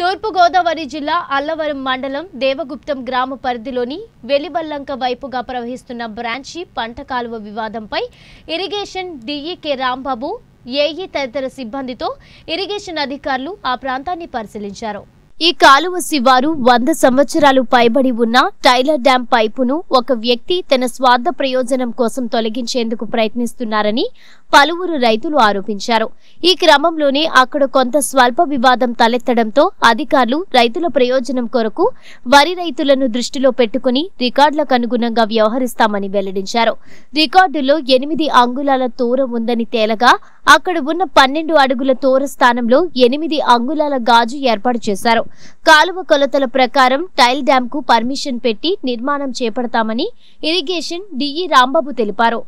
తూర్పుగోదావరి జిల్లా అల్లవరం మండలం దేవగుప్తం గ్రామ పరిధిలోని వెలిబల్లంక వైపుగా ప్రవహిస్తున్న బ్రాంచి పంట కాలువ వివాదంపై ఇరిగేషన్ డిఈకే రాంబాబు ఏఈ తదితర సిబ్బందితో ఇరిగేషన్ అధికారులు ఆ ప్రాంతాన్ని పరిశీలించారు ఈ కాలువ శివారు వంద సంవత్సరాలు పైబడి ఉన్న టైలర్ డ్యాం పైపును ఒక వ్యక్తి తన స్వార్థ ప్రయోజనం కోసం తొలగించేందుకు ప్రయత్నిస్తున్నారని పలువురు రైతులు ఆరోపించారు ఈ క్రమంలోనే అక్కడ కొంత స్వల్ప వివాదం తలెత్తడంతో అధికారులు రైతుల ప్రయోజనం కొరకు వరి రైతులను దృష్టిలో పెట్టుకుని రికార్డులకు అనుగుణంగా వ్యవహరిస్తామని వెల్లడించారు రికార్డులో ఎనిమిది అంగుళాల తూర ఉందని తేలగా అక్కడ ఉన్న పన్నెండు అడుగుల తూర స్థానంలో ఎనిమిది అంగుళాల గాజు ఏర్పాటు చేశారు కాలువ కొలతల ప్రకారం టైల్ డ్యాం కు పర్మిషన్ పెట్టి నిర్మాణం చేపడతామని ఇరిగేషన్ డిఈ రాంబాబు తెలిపారు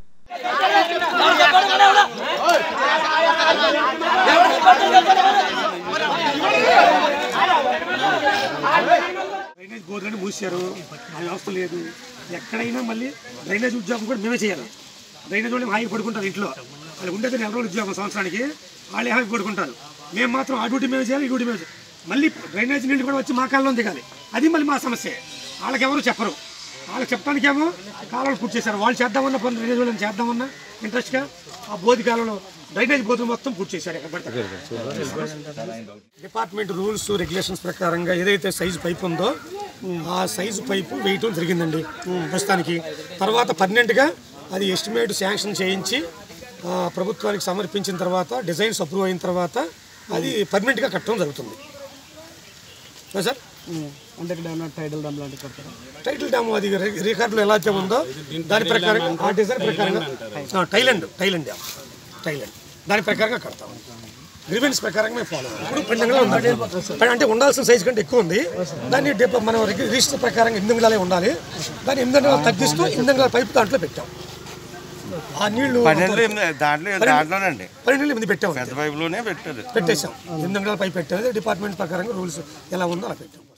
డ్రైనేజ్ బోర్డులను మూసారు ఆ వ్యవస్థ లేదు ఎక్కడైనా మళ్ళీ డ్రైనేజ్ ఉద్యోగం కూడా మేమే చేయాలి డ్రైనేజ్ వాళ్ళు హాయిగా పడుకుంటారు ఇంట్లో వాళ్ళు ఉండేది నెల రోజులు ఉద్యోగం సంవత్సరానికి వాళ్ళే హాయిగా పడుకుంటారు మేము మాత్రం ఆ డ్యూటీ మేము చేయాలి ఈ డ్యూటీ మేము చేయాలి మళ్ళీ డ్రైనేజ్ నీళ్ళు కూడా వచ్చి మా కాలంలో దిగాలి అది మళ్ళీ మా సమస్య వాళ్ళకి ఎవరు చెప్పరు వాళ్ళకి చెప్పడానికేమో కాలువలు పూర్తి చేశారు వాళ్ళు చేద్దామన్న పనులు డ్రైనేజ్ వాళ్ళని చేద్దామన్నా ఇంట్రెస్ట్గా ఆ బోధి కాలంలో డ్రైనేజ్ బోధులు మొత్తం పూర్తి చేశారు ఎక్కడ పడితే అక్కడ. డిపార్ట్మెంట్ రూల్స్ రెగ్యులేషన్స్ ప్రకారంగా ఏదైతే సైజు పైప్ ఉందో ఆ సైజు పైపు వేయటం జరిగిందండి ప్రస్తుతానికి తర్వాత పర్మనెంట్గా అది ఎస్టిమేట్ శాంక్షన్ చేయించి ఆ, ప్రభుత్వానికి సమర్పించిన తర్వాత డిజైన్స్ అప్రూవ్ అయిన తర్వాత అది పర్మనెంట్గా కట్టడం జరుగుతుంది కదా sir under dam title dam లాంటివి కడతారు టైటిల్ డ్యామ్ అది రి- రికార్డులో ఎలా అయితే ఉందో దాని ప్రకారం ఆ డిజైన్ ప్రకారంగా ఆ, టైలండ్ టైలండ్ డ్యామ్ టైలండ్ దాని ప్రకారంగా కడతాం గ్రీవెన్స్ ప్రకారంగా మేము ఫాలో ఇప్పుడు పన్నెండుగా ఉందండి అంటే ఉండాల్సిన సైజ్ కంటే ఎక్కువ ఉంది దాన్ని డిప- మనం రిగి- రిజిస్టర్ ప్రకారంగా ఎనిమిది అంగుళాలే ఉండాలి దాన్ని ఎనిమిది అంగుళాలు తగ్గిస్తూ ఎనిమిది అంగుళాల పైపు దాంట్లో పెట్టాం ఆ నీళ్లు పన్నెండు ఎనిమిది దాంట్లో దాంట్లోనండి పన్నెండు ఎనిమిది పెట్టాం పెద్ద పైపులోనే పెట్టారు పెట్టేశాం ఎనిమిది అంగుళాల పైపు పెట్టేది డిపార్ట్మెంట్ ప్రకారంగా రూల్స్ ఎలా ఉందో అలా పెట్టాం